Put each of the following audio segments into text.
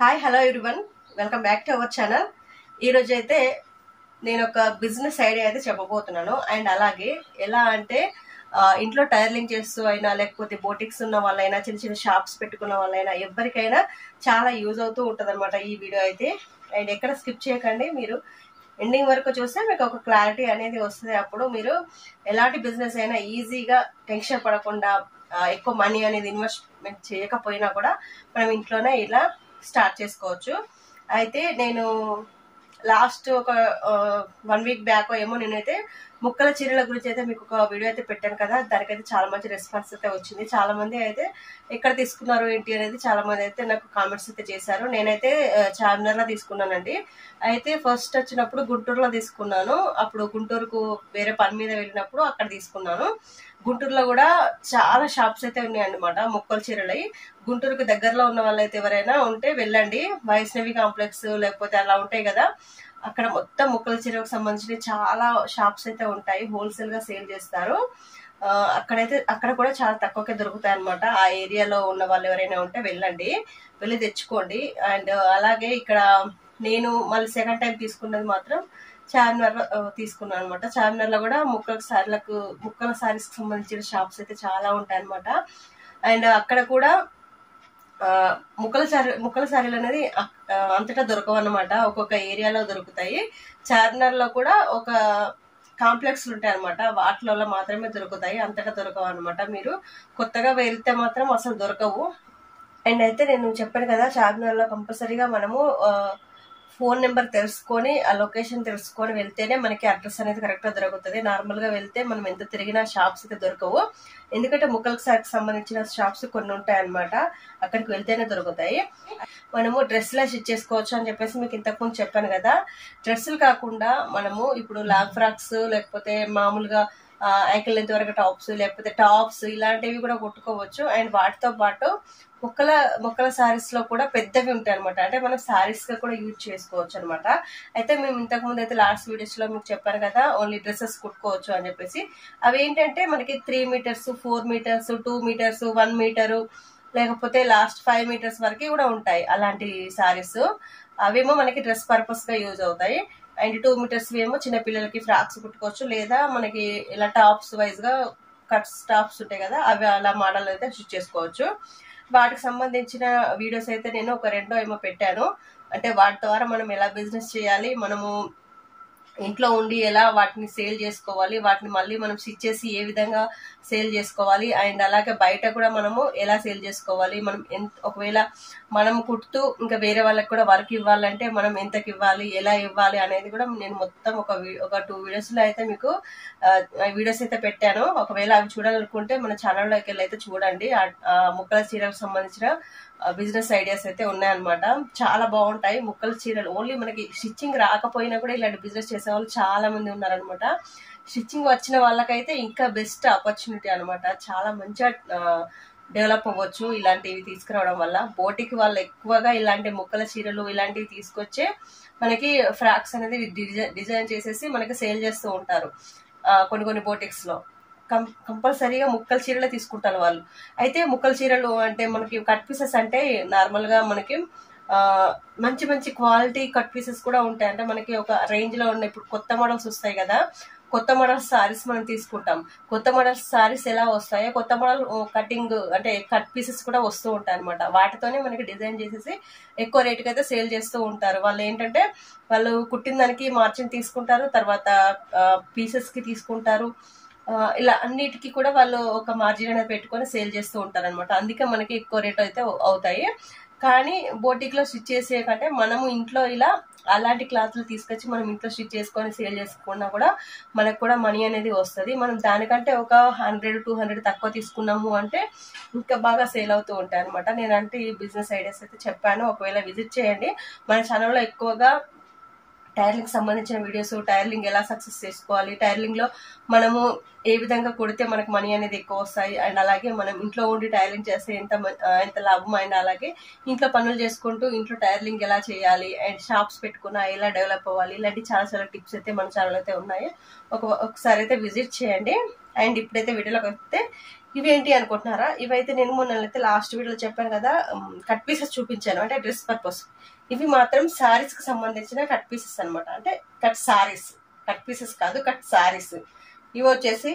hi hello everyone welcome back to our channel ఈరోజు అయితే నేను ఒక బిజినెస్ ఐడియా అయితే చెప్పబోతున్నాను అండ్ అలాగే ఎలా అంటే ఆ, ఇంట్లో టైర్లింగ్ చేస్తూ అయినా లేకపోతే బోటిక్స్ ఉన్న వాళ్ళైనా చిన్న చిన్న షాప్స్ పెట్టుకున్న వాళ్ళైనా ఎవరికైనా చాలా యూజ్ అవుతూ ఉంటుంది ఈ వీడియో అయితే అండ్ ఎక్కడ స్కిప్ చేయకండి మీరు ఎండింగ్ వరకు చూస్తే మీకు ఒక క్లారిటీ అనేది వస్తుంది అప్పుడు మీరు ఎలాంటి బిజినెస్ అయినా ఈజీగా టెన్షన్ పడకుండా ఆ, ఎక్కువ మనీ అనేది ఇన్వెస్ట్మెంట్ చేయకపోయినా కూడా మనం ఇంట్లోనే ఇలా స్టార్ట్ చేసుకోవచ్చు అయితే నేను లాస్ట్ ఒక వన్ వీక్ బ్యాక్ ఏమో నేనైతే ముక్కల చీరల గురించి అయితే మీకు ఒక వీడియో అయితే పెట్టాను కదా దానికైతే చాలా మంచి రెస్పాన్స్ అయితే వచ్చింది చాలా మంది అయితే ఎక్కడ తీసుకున్నారు ఏంటి అనేది చాలా మంది అయితే నాకు కామెంట్స్ అయితే చేశారు నేనైతే ఆ, చార్మినార్ లో తీసుకున్నానండి అయితే ఫస్ట్ వచ్చినప్పుడు గుంటూరులో తీసుకున్నాను అప్పుడు గుంటూరుకు వేరే పని మీద వెళ్ళినప్పుడు అక్కడ తీసుకున్నాను గుంటూరులో కూడా చాలా షాప్స్ అయితే ఉన్నాయన్నమాట ముక్కల చీరలవి గుంటూరుకు దగ్గరలో ఉన్న వాళ్ళైతే ఎవరైనా ఉంటే వెళ్ళండి వైష్ణవి కాంప్లెక్స్ లేకపోతే అలా ఉంటాయి కదా అక్కడ మొత్తం ముక్కల చీరకు సంబంధించిన చాలా షాప్స్ అయితే ఉంటాయి హోల్సేల్ గా సేల్ చేస్తారు ఆ, అక్కడైతే అక్కడ కూడా చాలా తక్కువకే దొరుకుతాయి అనమాట ఆ ఏరియాలో ఉన్న వాళ్ళు ఎవరైనా ఉంటే వెళ్ళండి వెళ్ళి తెచ్చుకోండి అండ్ అలాగే ఇక్కడ నేను మళ్ళీ సెకండ్ టైం తీసుకున్నది మాత్రం చార్మినార్ లో ఆ, తీసుకున్నాను అనమాట చార్మినార్ లో కూడా ముక్కల సారీలకు ముక్కల సారీస్ కి సంబంధించిన షాప్స్ అయితే చాలా ఉంటాయి అనమాట అండ్ అక్కడ కూడా ఆ, ముక్కల సారీ ముక్కల సారీలు అనేది అక్- ఆ, అంతటా దొరకవు అనమాట ఒక్కొక్క ఏరియాలో దొరుకుతాయి చార్మినార్ లో కూడా ఒక కాంప్లెక్స్ ఉంటాయి అనమాట వాటిలో మాత్రమే దొరుకుతాయి అంతటా దొరకవు అనమాట మీరు కొత్తగా వెళ్తే మాత్రం అసలు దొరకవు అండ్ అయితే నేను చెప్పాను కదా చార్మినార్ లో కంపల్సరీగా మనము ఆ, ఫోన్ నెంబర్ తెలుసుకొని ఆ లొకేషన్ తెలుసుకొని వెళ్తేనే మనకి అడ్రస్ అనేది కరెక్ట్ గా దొరుకుతుంది నార్మల్ గా వెళ్తే మనం ఎంత తిరిగినా షాప్స్ అయితే దొరకవు ఎందుకంటే ముక్కల సారికి సంబంధించిన షాప్స్ కొన్ని ఉంటాయి అన్నమాట అక్కడికి వెళ్తేనే దొరుకుతాయి మనము డ్రెస్లా స్టిచ్ చేసుకోవచ్చు అని చెప్పేసి మీకు ఇంతకుముందు చెప్పాను కదా డ్రెస్సులు కాకుండా మనము ఇప్పుడు లాంగ్ ఫ్రాక్స్ లేకపోతే మామూలుగా యాంకిల్ లెంత్ వరకు టాప్స్ లేకపోతే టాప్స్ ఇలాంటివి కూడా కుట్టుకోవచ్చు అండ్ వాటితో పాటు ముక్కల ముక్కల సారీస్ లో కూడా పెద్దవి ఉంటాయి అనమాట అంటే మనం సారీస్ గా కూడా యూజ్ చేసుకోవచ్చు అనమాట అయితే మేము ఇంతకు ముందు అయితే లాస్ట్ వీడియోస్ లో మీకు చెప్పాను కదా ఓన్లీ డ్రెస్సెస్ కుట్టుకోవచ్చు అని చెప్పేసి అవి ఏంటంటే మనకి three metres four metres two metres one metre లేకపోతే లాస్ట్ ఫైవ్ మీటర్స్ వరకు కూడా ఉంటాయి అలాంటి సారీస్ అవేమో మనకి డ్రెస్ పర్పస్ గా యూజ్ అవుతాయి అండ్ టూ మీటర్స్ ఏమో చిన్న పిల్లలకి ఫ్రాక్స్ కుట్టుకోవచ్చు లేదా మనకి ఇలా టాప్స్ వైజ్ గా కట్స్ టాప్స్ ఉంటాయి కదా అవి అలా మోడల్ అయితే స్టిచ్ చేసుకోవచ్చు వాటికి సంబంధించిన వీడియోస్ అయితే నేను ఒక రెండో ఏమో పెట్టాను అంటే వాటి ద్వారా మనం ఎలా బిజినెస్ చేయాలి మనము ఇంట్లో ఉండి ఎలా వాటిని సేల్ చేసుకోవాలి వాటిని మళ్ళీ మనం స్టిచ్ చేసి ఏ విధంగా సేల్ చేసుకోవాలి అండ్ అలాగే బయట కూడా మనము ఎలా సేల్ చేసుకోవాలి మనం ఎంత ఒకవేళ మనం కుడుతూ ఇంకా వేరే వాళ్ళకి కూడా వర్క్ ఇవ్వాలంటే మనం ఎంతకి ఇవ్వాలి ఎలా ఇవ్వాలి అనేది కూడా నేను మొత్తం ఒక వీ- ఒక టూ వీడియోస్ లో అయితే మీకు వీడియోస్ అయితే పెట్టాను ఒకవేళ అవి చూడాలనుకుంటే మన ఛానల్లోకి వెళ్ళి అయితే చూడండి ఆ- ఆ ముక్కల చీరకు సంబంధించిన బిజినెస్ ఐడియాస్ అయితే ఉన్నాయన్నమాట చాలా బాగుంటాయి ముక్కల చీరలు ఓన్లీ మనకి స్టిచ్చింగ్ రాకపోయినా కూడా ఇలాంటి బిజినెస్ చేసే వాళ్ళు చాలా మంది ఉన్నారనమాట స్టిచ్చింగ్ వచ్చిన వాళ్ళకైతే ఇంకా బెస్ట్ ఆపర్చునిటీ అన్నమాట చాలా మంచిగా డెవలప్ అవ్వచ్చు ఇలాంటివి తీసుకురావడం వల్ల బోటికి వాళ్ళు ఎక్కువగా ఇలాంటి ముక్కల చీరలు ఇలాంటివి తీసుకొచ్చే మనకి ఫ్రాక్స్ అనేది డిజైన్ డిజైన్ చేసేసి మనకి సేల్ చేస్తూ ఉంటారు ఆ, కొన్ని కొన్ని బోటిక్స్ లో కం కంపల్సరీగా ముక్కల చీరలే తీసుకుంటారు వాళ్ళు అయితే ముక్కల చీరలు అంటే మనకి కట్ పీసెస్ అంటే నార్మల్ గా మనకి ఆ, మంచి మంచి క్వాలిటీ కట్ పీసెస్ కూడా ఉంటాయి అంటే మనకి ఒక రేంజ్ లో ఉన్న ఇప్పుడు కొత్త మోడల్స్ వస్తాయి కదా కొత్త మోడల్ సారీస్ మనం తీసుకుంటాం కొత్త మోడల్ సారీస్ ఎలా వస్తాయో కొత్త మోడల్ కటింగ్ అంటే కట్ పీసెస్ కూడా వస్తూ ఉంటాయి అనమాట వాటితోనే మనకి డిజైన్ చేసేసి ఎక్కువ రేటుకి అయితే సేల్ చేస్తూ ఉంటారు వాళ్ళు ఏంటంటే వాళ్ళు కుట్టిన దానికి మార్జిన్ తీసుకుంటారు తర్వాత పీసెస్ కి తీసుకుంటారు ఆ, ఇలా అన్నిటికీ కూడా వాళ్ళు ఒక మార్జిన్ అనేది పెట్టుకొని సేల్ చేస్తూ ఉంటారు అనమాట అందుకే మనకి ఎక్కువ రేట్ అయితే అవు- అవుతాయి కానీ బోటిక్ లో స్టిచ్ చేసే కంటే మనము ఇంట్లో ఇలా అలాంటి క్లాత్లు తీసుకొచ్చి మనం ఇంట్లో స్టిచ్ చేసుకొని సేల్ చేసుకున్నా కూడా మనకు కూడా మనీ అనేది వస్తుంది మనం దానికంటే ఒక హండ్రెడ్ టూ హండ్రెడ్ తక్కువ తీసుకున్నాము అంటే ఇంకా బాగా సేల్ అవుతూ ఉంటాయి అనమాట నేనంటే ఈ బిజినెస్ ఐడియాస్ అయితే చెప్పాను ఒకవేళ విజిట్ చేయండి మన ఛానల్లో ఎక్కువగా టైర్లింగ్ సంబంధించిన వీడియోస్ టైర్లింగ్ ఎలా సక్సెస్ చేసుకోవాలి టైర్లింగ్ లో మనము ఏ విధంగా కొడితే మనకు మనీ అనేది ఎక్కువ వస్తాయి అండ్ అలాగే మనం ఇంట్లో ఉండి టైర్లింగ్ చేస్తే ఎంత మ- ఆ, ఎంత లాభం అండ్ అలాగే ఇంట్లో పనులు చేసుకుంటూ ఇంట్లో టైర్లింగ్ ఎలా చేయాలి అండ్ షాప్స్ పెట్టుకున్నా ఎలా డెవలప్ అవ్వాలి ఇలాంటి చాలా చాలా టిప్స్ అయితే మన ఛానల్ అయితే ఉన్నాయి ఒక ఒకసారి అయితే విజిట్ చేయండి అండ్ ఇప్పుడైతే వీడియోలోకి వస్తే ఇవేంటి అనుకుంటున్నారా ఇవైతే నేను మొన్న అయితే లాస్ట్ వీడియోలో చెప్పాను కదా కట్ పీసెస్ చూపించాను అంటే డ్రెస్ పర్పస్ ఇవి మాత్రం శారీస్ కి సంబంధించిన కట్ పీసెస్ అనమాట అంటే కట్ శారీస్ కట్ పీసెస్ కాదు కట్ శారీస్ ఇవి వచ్చేసి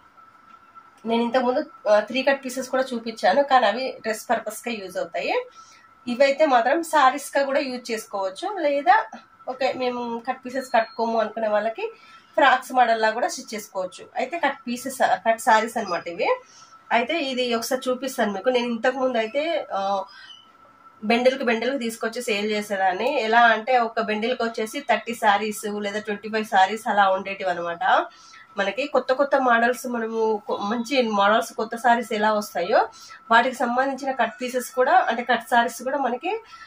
నేను ఇంతకుముందు త్రీ కట్ పీసెస్ కూడా చూపించాను కానీ అవి డ్రెస్ పర్పస్ గా యూజ్ అవుతాయి ఇవైతే మాత్రం శారీస్ గా కూడా యూజ్ చేసుకోవచ్చు లేదా ఓకే మేము కట్ పీసెస్ కట్టుకోము అనుకునే వాళ్ళకి ఫ్రాక్స్ మోడల్ లా కూడా స్టిచ్ చేసుకోవచ్చు అయితే కట్ పీసెస్ కట్ శారీస్ అనమాట ఇవి అయితే ఇది ఒకసారి చూపిస్తాను మీకు నేను ఇంతకు ముందు అయితే బెండెల్కి బెండెల్కి తీసుకొచ్చి సేల్ చేసేదాన్ని ఎలా అంటే ఒక బెండెల్కి వచ్చేసి థర్టీ శారీస్ లేదా ట్వంటీ ఫైవ్ శారీస్ అలా ఉండేటివి అనమాట మనకి కొత్త కొత్త మోడల్స్ మనము మంచి మోడల్స్ కొత్త సారీస్ ఎలా వస్తాయో వాటికి సంబంధించిన కట్ పీసెస్ కూడా అంటే కట్ సారీస్ కూడా మనకి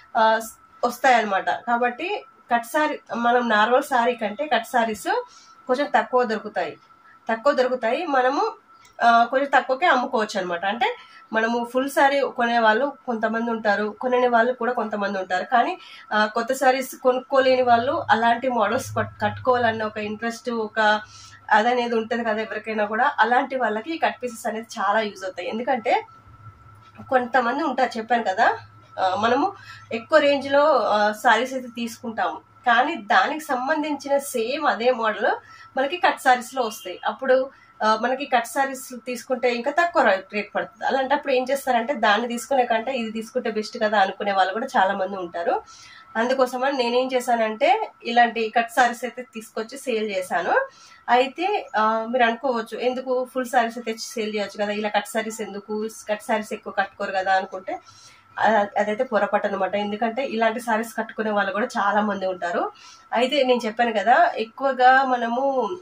వస్తాయి అనమాట కాబట్టి కట్ సారీ మనం నార్మల్ సారీ కంటే కట్ సారీస్ కొంచెం తక్కువ దొరుకుతాయి తక్కువ దొరుకుతాయి మనము కొంచెం తక్కువకే అమ్ముకోవచ్చు అనమాట అంటే మనము ఫుల్ సారీ కొనే వాళ్ళు కొంతమంది ఉంటారు కొనే వాళ్ళు కూడా కొంతమంది ఉంటారు కానీ కొత్త సారీస్ కొనుక్కోలేని వాళ్ళు అలాంటి మోడల్స్ కట్టుకోవాలన్న ఒక ఇంట్రెస్ట్ ఒక అదనేది ఉంటుంది కదా ఎవరికైనా కూడా అలాంటి వాళ్ళకి ఈ కట్ పీసెస్ అనేది చాలా యూజ్ అవుతాయి ఎందుకంటే కొంతమంది ఉంటారు చెప్పాను కదా మనము ఎక్కువ రేంజ్ లో సారీస్ అయితే తీసుకుంటాము కానీ దానికి సంబంధించిన సేమ్ అదే మోడల్ మనకి కట్ సారీస్ లో వస్తాయి అప్పుడు మనకి కట్ సారీస్ తీసుకుంటే ఇంకా తక్కువ రేట్ పడుతుంది అలాంటప్పుడు ఏం చేస్తారంటే దాన్ని తీసుకునే కంటే ఇది తీసుకుంటే బెస్ట్ కదా అనుకునే వాళ్ళు కూడా చాలా మంది ఉంటారు అందుకోసమని నేనేం చేశానంటే ఇలాంటి కట్ సారీస్ అయితే తీసుకొచ్చి సేల్ చేశాను అయితే మీరు అనుకోవచ్చు ఎందుకు ఫుల్ సారీస్ అయితే సేల్ చేయొచ్చు కదా ఇలా కట్ సారీస్ ఎందుకు కట్ సారీస్ ఎక్కువ కట్టుకోరు కదా అనుకుంటే అదైతే పొరపాటు అనమాట ఎందుకంటే ఇలాంటి సారీస్ కట్టుకునే వాళ్ళు కూడా చాలా మంది ఉంటారు అయితే నేను చెప్పాను కదా ఎక్కువగా మనము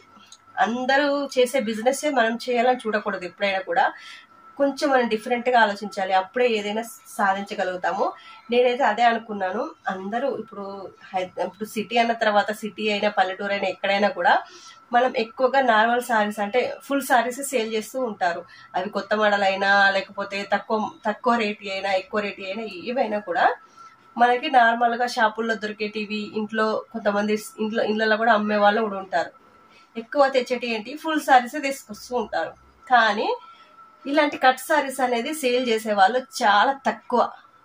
అందరూ చేసే బిజినెస్ మనం చేయాలని చూడకూడదు ఎప్పుడైనా కూడా కొంచెం మనం డిఫరెంట్ గా ఆలోచించాలి అప్పుడే ఏదైనా సాధించగలుగుతాము నేనైతే అదే అనుకున్నాను అందరూ ఇప్పుడు ఇప్పుడు సిటీ అన్న తర్వాత సిటీ అయినా పల్లెటూరు అయినా ఎక్కడైనా కూడా మనం ఎక్కువగా నార్మల్ సారీస్ అంటే ఫుల్ సారీస్ సేల్ చేస్తూ ఉంటారు అవి కొత్త మోడల్ అయినా లేకపోతే తక్కువ తక్కువ రేట్ అయినా ఎక్కువ రేట్ అయినా ఏవైనా కూడా మనకి నార్మల్ గా షాపుల్లో దొరికేటివి ఇంట్లో కొంతమంది ఇంట్లో ఇళ్ళలో కూడా అమ్మే వాళ్ళు కూడా ఉంటారు ఎక్కువ తెచ్చేటి ఏంటి ఫుల్ సారీస్ తీసుకొస్తూ ఉంటారు కానీ ఇలాంటి కట్ సారీస్ అనేది సేల్ చేసే వాళ్ళు చాలా తక్కువ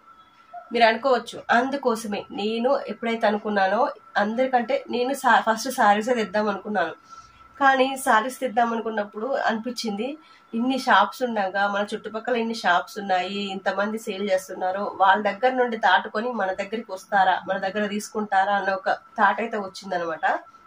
మీరు అనుకోవచ్చు అందుకోసమే నేను ఎప్పుడైతే అనుకున్నానో అందరికంటే నేను ఫస్ట్ సారీసే తెద్దాం అనుకున్నాను కానీ సారీస్ తెద్దాం అనుకున్నప్పుడు అనిపించింది ఇన్ని షాప్స్ ఉండగా మన చుట్టుపక్కల ఇన్ని షాప్స్ ఉన్నాయి ఇంతమంది సేల్ చేస్తున్నారు వాళ్ళ దగ్గర నుండి దాటుకొని మన దగ్గరికి వస్తారా మన దగ్గర తీసుకుంటారా అన్న ఒక థాట్ అయితే వచ్చిందనమాట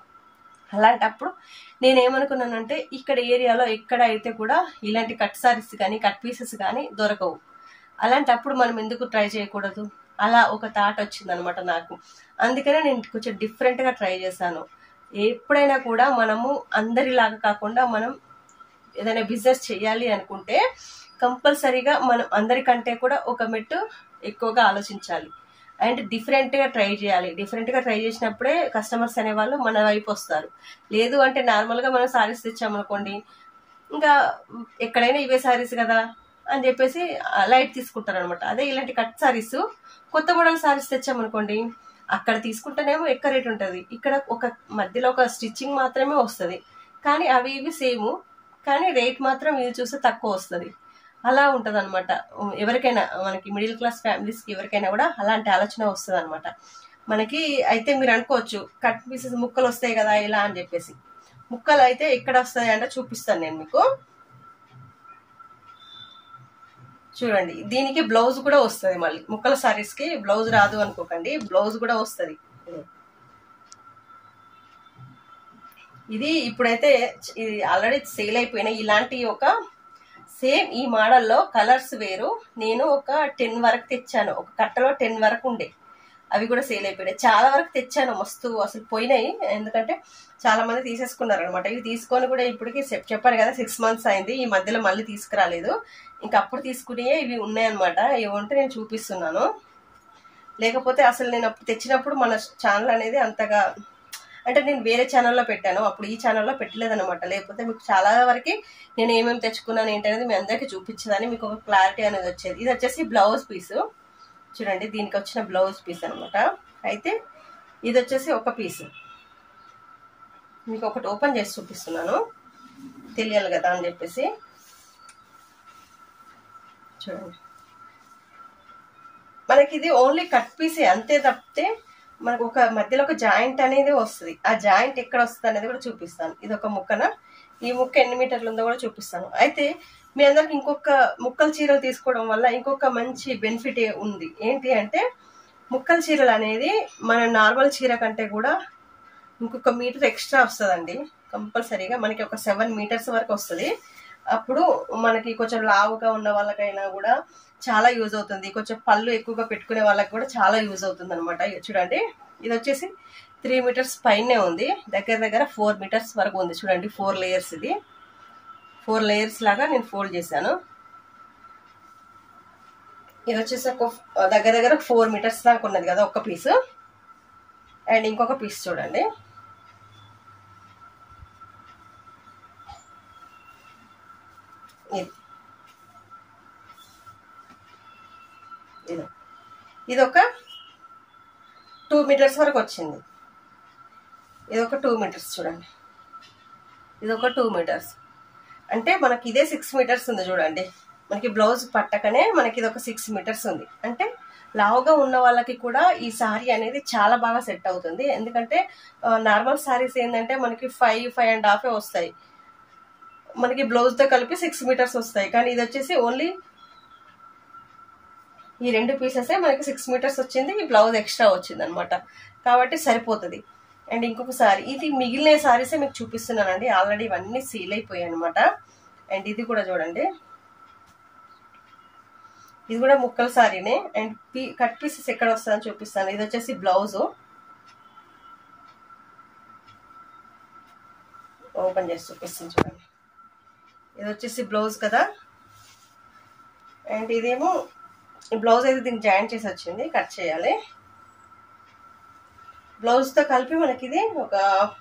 అలాంటప్పుడు నేనేమనుకున్నానంటే ఇక్కడ ఏరియాలో ఎక్కడ అయితే కూడా ఇలాంటి కట్ సారీస్ కానీ కట్ పీసెస్ కానీ దొరకవు అలాంటప్పుడు మనం ఎందుకు ట్రై చేయకూడదు అలా ఒక థాట్ వచ్చిందనమాట నాకు అందుకనే నేను కొంచెం డిఫరెంట్ గా ట్రై చేశాను ఎప్పుడైనా కూడా మనము అందరిలాగా కాకుండా మనం ఏదైనా బిజినెస్ చేయాలి అనుకుంటే కంపల్సరీగా మనం అందరికంటే కూడా ఒక మెట్టు ఎక్కువగా ఆలోచించాలి అండ్ డిఫరెంట్ గా ట్రై చేయాలి డిఫరెంట్ గా ట్రై చేసినప్పుడే కస్టమర్స్ అనేవాళ్ళు మన వైపు వస్తారు లేదు అంటే నార్మల్ గా మనం సారీస్ తెచ్చామనుకోండి ఇంకా ఎక్కడైనా ఇవే సారీస్ కదా అని చెప్పేసి లైట్ తీసుకుంటారు అనమాట అదే ఇలాంటి కట్ సారీస్ కొత్త మోడల్ సారీస్ తెచ్చామనుకోండి అక్కడ తీసుకుంటేనేమో ఎక్కువ రేట్ ఉంటుంది ఇక్కడ ఒక మధ్యలో ఒక స్టిచ్చింగ్ మాత్రమే వస్తుంది కానీ అవి ఇవి సేమ్ కానీ రేట్ మాత్రం ఇది చూస్తే తక్కువ వస్తుంది అలా ఉంటది అనమాట ఎవరికైనా మనకి మిడిల్ క్లాస్ ఫ్యామిలీస్ కి ఎవరికైనా కూడా అలాంటి ఆలోచన వస్తుంది అనమాట మనకి అయితే మీరు అనుకోవచ్చు కట్ పీసెస్ ముక్కలు వస్తాయి కదా ఇలా అని చెప్పేసి ముక్కలు అయితే ఎక్కడ వస్తాయి అంటే చూపిస్తాను నేను మీకు చూడండి దీనికి బ్లౌజ్ కూడా వస్తుంది మళ్ళీ ముక్కల సారీస్ కి బ్లౌజ్ రాదు అనుకోకండి బ్లౌజ్ కూడా వస్తుంది ఇది ఇప్పుడైతే ఇది ఆల్రెడీ సేల్ అయిపోయిన ఇలాంటి ఒక సేమ్ ఈ మోడల్లో కలర్స్ వేరు నేను ఒక టెన్ వరకు తెచ్చాను ఒక కట్టలో టెన్ వరకు ఉండే అవి కూడా సేల్ అయిపోయినాయి చాలా వరకు తెచ్చాను మస్తు అసలు పోయినాయి ఎందుకంటే చాలా మంది తీసేసుకున్నారు అనమాట ఇవి తీసుకొని కూడా ఇప్పటికి చెప్పాను కదా సిక్స్ మంత్స్ అయింది ఈ మధ్యలో మళ్ళీ తీసుకురాలేదు ఇంకా అప్పుడు తీసుకునే ఇవి ఉన్నాయన్నమాట ఏమంటే నేను చూపిస్తున్నాను లేకపోతే అసలు నేను అప్పుడు తెచ్చినప్పుడు మన ఛానల్ అనేది అంతగా అంటే నేను వేరే ఛానల్లో పెట్టాను అప్పుడు ఈ ఛానల్లో పెట్టలేదన్నమాట లేకపోతే మీకు చాలా వరకు నేను ఏమేమి తెచ్చుకున్నాను ఏంటనేది మీ అందరికీ చూపించేదాన్ని మీకు ఒక క్లారిటీ అనేది వచ్చేది ఇది వచ్చేసి బ్లౌజ్ పీస్ చూడండి దీనికి వచ్చిన బ్లౌజ్ పీస్ అనమాట అయితే ఇది వచ్చేసి ఒక పీస్ మీకు ఒకటి ఓపెన్ చేసి చూపిస్తున్నాను తెలియాలి కదా అని చెప్పేసి చూడండి మనకి ఇది ఓన్లీ కట్ పీసే అంతే తప్పితే మనకు ఒక మధ్యలో ఒక జాయింట్ అనేది వస్తుంది ఆ జాయింట్ ఎక్కడ వస్తుంది అనేది కూడా చూపిస్తాను ఇది ఒక ముక్కన ఈ ముక్క ఎన్ని మీటర్లు ఉందో కూడా చూపిస్తాను అయితే మీ అందరికి ఇంకొక ముక్కల చీరలు తీసుకోవడం వల్ల ఇంకొక మంచి బెనిఫిట్ ఉంది ఏంటి అంటే ముక్కల చీరలు అనేది మన నార్మల్ చీర కంటే కూడా ఇంకొక మీటర్ ఎక్స్ట్రా వస్తుందండి కంపల్సరీగా మనకి ఒక సెవెన్ మీటర్స్ వరకు వస్తుంది అప్పుడు మనకి కొంచెం లావుగా ఉన్న వాళ్ళకైనా కూడా చాలా యూజ్ అవుతుంది కొంచెం పళ్ళు ఎక్కువగా పెట్టుకునే వాళ్ళకి కూడా చాలా యూజ్ అవుతుంది అనమాట చూడండి ఇది వచ్చేసి త్రీ మీటర్స్ పైనే ఉంది దగ్గర దగ్గర ఫోర్ మీటర్స్ వరకు ఉంది చూడండి ఫోర్ లేయర్స్ ఇది ఫోర్ లేయర్స్ లాగా నేను ఫోల్డ్ చేశాను ఇది వచ్చేసి ఒక దగ్గర దగ్గర ఫోర్ మీటర్స్ దాకా ఉన్నది కదా ఒక్క పీస్ అండ్ ఇంకొక పీస్ చూడండి ఇది ఇది ఇది ఒక టూ మీటర్స్ వరకు వచ్చింది ఇది ఒక టూ మీటర్స్ చూడండి ఇది ఒక టూ మీటర్స్ అంటే మనకి ఇదే సిక్స్ మీటర్స్ ఉంది చూడండి మనకి బ్లౌజ్ పట్టకనే మనకి ఇది ఒక సిక్స్ మీటర్స్ ఉంది అంటే లావుగా ఉన్న వాళ్ళకి కూడా ఈ సారీ అనేది చాలా బాగా సెట్ అవుతుంది ఎందుకంటే నార్మల్ సారీస్ ఏంటంటే మనకి ఫైవ్ ఫైవ్ అండ్ హాఫే వస్తాయి మనకి బ్లౌజ్ తో కలిపి సిక్స్ మీటర్స్ వస్తాయి కానీ ఇది వచ్చేసి ఓన్లీ ఈ రెండు పీసెస్ మనకి సిక్స్ మీటర్స్ వచ్చింది ఈ బ్లౌజ్ ఎక్స్ట్రా వచ్చింది అనమాట కాబట్టి సరిపోతుంది అండ్ ఇంకొక సారీ ఇది మిగిలిన సారీసే మీకు చూపిస్తున్నానండి ఆల్రెడీ ఇవన్నీ సీల్ అయిపోయాయి అనమాట అండ్ ఇది కూడా చూడండి ఇది కూడా ముక్కల సారీనే అండ్ పీ కట్ పీసెస్ ఎక్కడ వస్తుందని చూపిస్తాను ఇది వచ్చేసి బ్లౌజు ఓపెన్ చేసి చూపిస్తాను చూడండి ఇది వచ్చేసి బ్లౌజ్ కదా అండ్ ఇదేమో ఈ బ్లౌజ్ అయితే దీనికి జాయిన్ చేసి వచ్చింది కట్ చేయాలి బ్లౌజ్తో కలిపి మనకి ఇది ఒక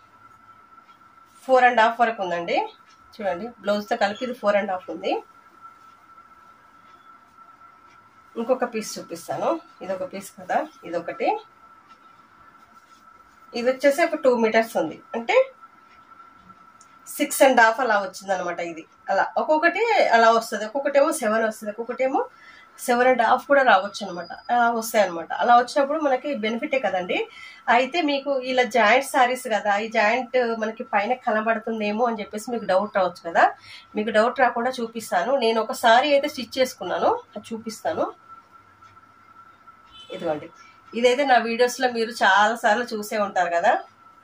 ఫోర్ అండ్ హాఫ్ వరకు ఉందండి చూడండి బ్లౌజ్తో కలిపి ఇది ఫోర్ అండ్ హాఫ్ ఉంది ఇంకొక పీస్ చూపిస్తాను ఇది ఒక పీస్ కదా ఇది ఒకటి ఇది వచ్చేసి ఒక టూ మీటర్స్ ఉంది అంటే సిక్స్ అండ్ హాఫ్ అలా వచ్చింది అనమాట ఇది అలా ఒక్కొక్కటి అలా వస్తుంది ఒక్కొక్కటేమో సెవెన్ వస్తుంది ఒక్కొక్కటేమో సెవెన్ అండ్ హాఫ్ కూడా రావచ్చు అనమాట అలా వస్తాయి అనమాట అలా వచ్చినప్పుడు మనకి బెనిఫిటే కదండి అయితే మీకు ఇలా జాయింట్ సారీస్ కదా ఈ జాయింట్ మనకి పైన కనబడుతుందేమో అని చెప్పేసి మీకు డౌట్ రావచ్చు కదా మీకు డౌట్ రాకుండా చూపిస్తాను నేను ఒక సారీ అయితే స్టిచ్ చేసుకున్నాను అది చూపిస్తాను ఇదిగోండి ఇదైతే నా వీడియోస్లో మీరు చాలా సార్లు చూసే ఉంటారు కదా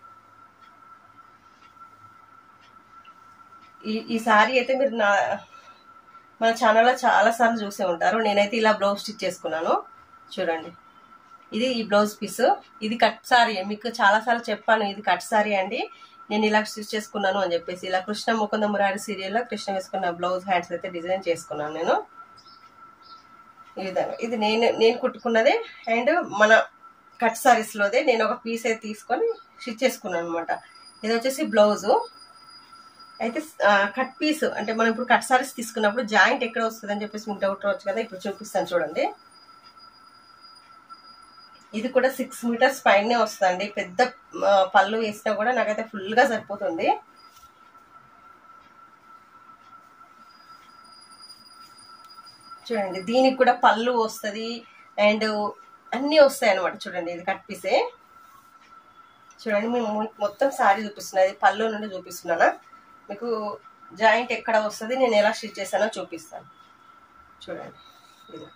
ఈ ఈ సారీ అయితే మీరు నా మన ఛానల్లో చాలా సార్లు చూసే ఉంటారు నేనైతే ఇలా బ్లౌజ్ స్టిచ్ చేసుకున్నాను చూడండి ఇది ఈ బ్లౌజ్ పీస్ ఇది కట్ సారీ మీకు చాలా సార్లు చెప్పాను ఇది కట్ సారీ అండి నేను ఇలా స్టిచ్ చేసుకున్నాను అని చెప్పేసి ఇలా కృష్ణ ముకుంద మురారి సీరియల్లో కృష్ణ వేసుకున్న బ్లౌజ్ హ్యాండ్స్ అయితే డిజైన్ చేసుకున్నాను నేను ఈ విధంగా ఇది నేను నేను కుట్టుకున్నదే అండ్ మన కట్ సారీస్లోదే నేను ఒక పీస్ అయితే తీసుకొని స్టిచ్ చేసుకున్నాను అనమాట ఇది వచ్చేసి బ్లౌజు అయితే కట్ పీస్ అంటే మనం ఇప్పుడు కట్ సారీస్ తీసుకున్నప్పుడు జాయింట్ ఎక్కడ వస్తుంది అని చెప్పేసి మీకు డౌట్ రావచ్చు కదా ఇప్పుడు చూపిస్తాను చూడండి ఇది కూడా సిక్స్ మీటర్స్ పైనే వస్తుందండి పెద్ద పళ్ళు వేసినా కూడా నాకైతే ఫుల్గా సరిపోతుంది చూడండి దీనికి కూడా పళ్ళు వస్తుంది అండ్ అన్నీ వస్తాయి అనమాట చూడండి ఇది కట్ పీసే చూడండి మేము మొత్తం సారీ చూపిస్తున్నది పళ్ళు నుండి చూపిస్తున్నానా మీకు జాయింట్ ఎక్కడ వస్తుంది నేను ఎలా స్టిచ్ చేశానో చూపిస్తాను చూడండి ఇది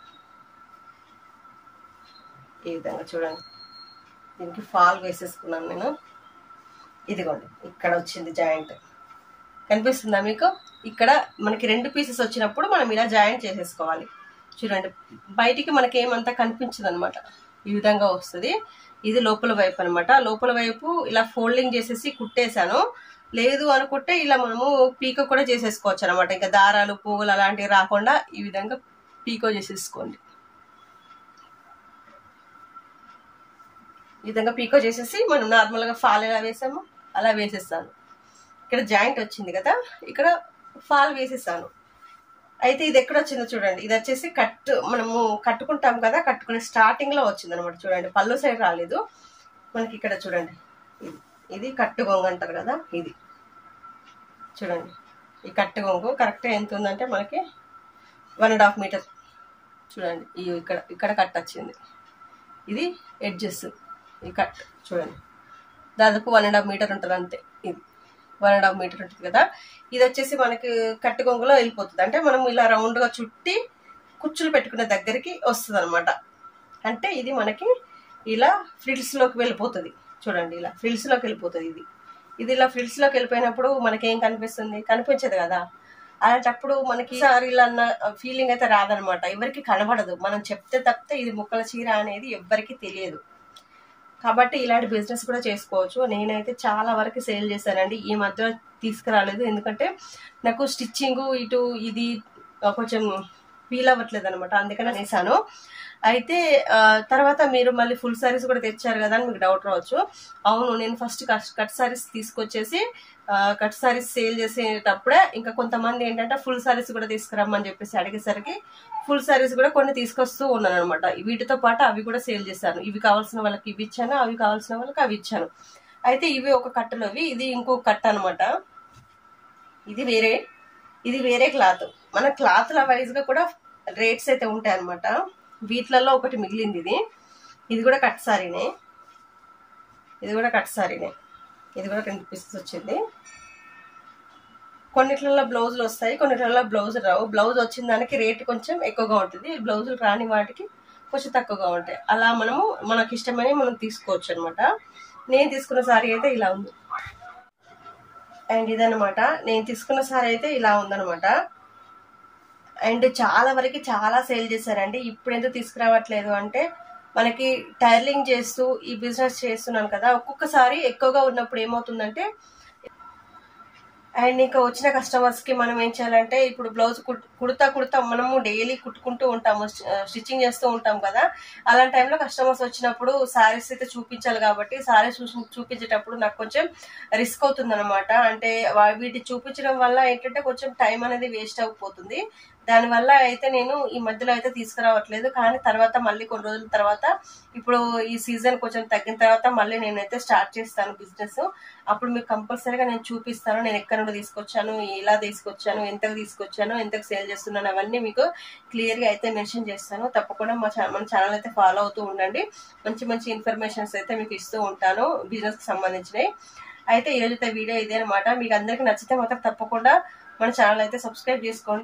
ఈ విధంగా చూడండి దీనికి ఫాల్ వేసేసుకున్నాను నేను ఇదిగోండి ఇక్కడ వచ్చింది జాయింట్ కనిపిస్తుందా మీకు ఇక్కడ మనకి రెండు పీసెస్ వచ్చినప్పుడు మనం ఇలా జాయింట్ చేసేసుకోవాలి చూడండి బయటికి మనకి ఏమంతా కనిపించదు అనమాట ఈ విధంగా వస్తుంది ఇది లోపల వైపు అనమాట లోపల వైపు ఇలా ఫోల్డింగ్ చేసేసి కుట్టేశాను లేదు అనుకుంటే ఇలా మనము పీకో కూడా చేసేసుకోవచ్చు అనమాట ఇంకా దారాలు పువ్వులు అలాంటివి రాకుండా ఈ విధంగా పీకో చేసేసుకోండి ఈ విధంగా పీకో చేసేసి మనం నార్మల్గా ఫాల్ ఎలా వేసాము అలా వేసేస్తాను ఇక్కడ జాయింట్ వచ్చింది కదా ఇక్కడ ఫాల్ వేసేసాను అయితే ఇది ఎక్కడ వచ్చిందో చూడండి ఇది వచ్చేసి కట్ మనము కట్టుకుంటాం కదా కట్టుకునే స్టార్టింగ్ లో వచ్చింది అనమాట చూడండి పళ్ళు సైడ్ రాలేదు మనకి ఇక్కడ చూడండి ఇది ఇది కట్టు గొంగు అంటారు కదా ఇది చూడండి ఈ కట్టు గొంగు కరెక్ట్ ఎంత ఉందంటే మనకి వన్ అండ్ హాఫ్ మీటర్ చూడండి ఈ ఇక్కడ ఇక్కడ కట్ వచ్చింది ఇది ఎడ్జెస్ ఈ కట్ చూడండి దాదాపు వన్ అండ్ హాఫ్ మీటర్ ఉంటుంది అంతే ఇది వన్ అండ్ హాఫ్ మీటర్ ఉంటుంది కదా ఇది వచ్చేసి మనకి కట్టు కొంగులో వెళ్ళిపోతుంది అంటే మనం ఇలా రౌండ్గా చుట్టి కుచ్చులు పెట్టుకునే దగ్గరికి వస్తుంది అనమాట అంటే ఇది మనకి ఇలా ఫ్రిల్స్లోకి వెళ్ళిపోతుంది చూడండి ఇలా ఫ్రిల్స్లోకి వెళ్ళిపోతుంది ఇది ఇది ఇలా ఫ్రిల్స్లోకి వెళ్ళిపోయినప్పుడు మనకి ఏం కనిపిస్తుంది కనిపించదు కదా అలాంటప్పుడు మనకి సారీలు అన్న ఫీలింగ్ అయితే రాదనమాట ఎవరికి కనబడదు మనం చెప్తే తప్పితే ఇది ముక్కల చీర అనేది ఎవ్వరికి తెలియదు కాబట్టి ఇలాంటి బిజినెస్ కూడా చేసుకోవచ్చు నేనైతే చాలా వరకు సేల్ చేశానండి ఈ మధ్య తీసుకురాలేదు ఎందుకంటే నాకు స్టిచ్చింగ్ ఇటు ఇది కొంచెం ఫీల్ అవ్వట్లేదు అనమాట అందుకని వేసాను అయితే ఆ, తర్వాత మీరు మళ్ళీ ఫుల్ సారీస్ కూడా తెచ్చారు కదా అని మీకు డౌట్ రావచ్చు అవును నేను ఫస్ట్ కట్ సారీస్ తీసుకొచ్చేసి ఆ, కట్ సారీస్ సేల్ చేసేటప్పుడే ఇంకా కొంతమంది ఏంటంటే ఫుల్ సారీస్ కూడా తీసుకురమ్మని చెప్పేసి అడిగేసరికి ఫుల్ సారీస్ కూడా కొన్ని తీసుకొస్తూ ఉన్నాను అనమాట వీటితో పాటు అవి కూడా సేల్ చేశాను ఇవి కావాల్సిన వాళ్ళకి ఇవి ఇచ్చాను అవి కావాల్సిన వాళ్ళకి అవి ఇచ్చాను అయితే ఇవి ఒక కట్టలోవి ఇది ఇంకో కట్ట అనమాట ఇది వేరే ఇది వేరే క్లాత్ మన క్లాత్ల వైజ్ గా కూడా రేట్స్ అయితే ఉంటాయి అనమాట వీటిలలో ఒకటి మిగిలింది ఇది ఇది కూడా కట్ సారీనే ఇది కూడా కట్ సారీనే ఇది కూడా రెండు పీసెస్ వచ్చింది కొన్నిట్లలో బ్లౌజులు వస్తాయి కొన్నిట్లలో బ్లౌజ్ రావు బ్లౌజ్ వచ్చిన దానికి రేట్ కొంచెం ఎక్కువగా ఉంటుంది బ్లౌజులు రాని వాటికి కొంచెం తక్కువగా ఉంటాయి అలా మనము మనకి ఇష్టమని మనం తీసుకోవచ్చు అనమాట నేను తీసుకున్న సారీ అయితే ఇలా ఉంది అండ్ ఇదనమాట నేను తీసుకున్న సారీ అయితే ఇలా ఉందనమాట అండ్ చాలా వరకు చాలా సేల్ చేశారండి ఇప్పుడు ఎందుకు తీసుకురావట్లేదు అంటే మనకి టైర్లింగ్ చేస్తూ ఈ బిజినెస్ చేస్తున్నాను కదా ఒక్కొక్కసారి ఎక్కువగా ఉన్నప్పుడు ఏమవుతుందంటే అండ్ ఇంకా వచ్చిన కస్టమర్స్ కి మనం ఏం చేయాలంటే ఇప్పుడు బ్లౌజ్ కుడతా కుడతా మనము డైలీ కుట్టుకుంటూ ఉంటాము స్టిచ్చింగ్ చేస్తూ ఉంటాం కదా అలాంటి టైంలో కస్టమర్స్ వచ్చినప్పుడు సారీస్ అయితే చూపించాలి కాబట్టి సారీస్ చూసి చూపించేటప్పుడు నాకు కొంచెం రిస్క్ అవుతుంది అనమాట అంటే వా- వీటి చూపించడం వల్ల ఏంటంటే కొంచెం టైం అనేది వేస్ట్ అయిపోతుంది దానివల్ల అయితే నేను ఈ మధ్యలో అయితే తీసుకురావట్లేదు కానీ తర్వాత మళ్ళీ కొన్ని రోజుల తర్వాత ఇప్పుడు ఈ సీజన్ కొంచెం తగ్గిన తర్వాత మళ్ళీ నేనైతే స్టార్ట్ చేస్తాను బిజినెస్ అప్పుడు మీకు కంపల్సరీగా నేను చూపిస్తాను నేను ఎక్కడ నుండి తీసుకొచ్చాను ఎలా తీసుకొచ్చాను ఎంతకు తీసుకొచ్చాను ఎంతకు సేల్ చేస్తున్నాను అవన్నీ మీకు క్లియర్ గా అయితే మెన్షన్ చేస్తాను తప్పకుండా మా ఛా- మన ఛానల్ అయితే ఫాలో అవుతూ ఉండండి మంచి మంచి ఇన్ఫర్మేషన్స్ అయితే మీకు ఇస్తూ ఉంటాను బిజినెస్ కి సంబంధించినవి అయితే ఈ రోజు వీడియో ఇదే అనమాట మీకు అందరికి నచ్చితే మాత్రం తప్పకుండా మన ఛానల్ అయితే సబ్స్క్రైబ్ చేసుకోండి